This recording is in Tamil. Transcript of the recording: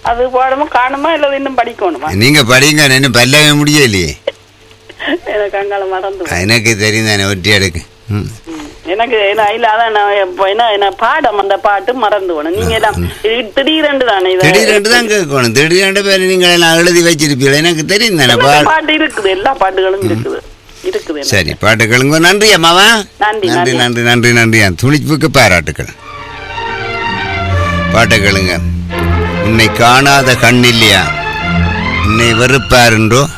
அது பாடமா காணுமா இல்ல இன்னும் படிக்கணுமா நீங்க படிங்க இன்னும் பல்லவே முடியலையே எனக்கு அங்கால மறந்து போச்சு. எனக்கு தெரியும் தானே ஒட்டி எடுக்கு ம். ம். எனக்கு என்ன இல்ல அதான் நான் இப்ப என்ன என்ன பாடம் அந்த பாட்டு மறந்து போனேன் நீங்க எல்லாம் இது திடீரென்று தானே இது திடீரென்று தான் கேட்கணும் திடீரென்று பேர் நீங்கள் எல்லாம் எழுதி வச்சிருப்பீங்க எனக்கு தெரியும் தானே எல்லா பா பாட்டு இருக்குது எல்லா பாட்டுகளும் இருக்குது இருக்குது எனக்கு. சரி பாட்டு கேளுங்க நன்றி அம்மாவா நன்றி, நன்றி நன்றி. நன்றி நன்றி நன்றி என் துணிப்புக்கு பாராட்டுக்கள் பாட்டை கேளுங்க உன்னை காணாத கண்ணில்லையா உன்னை வெறுப்பாருன்றோ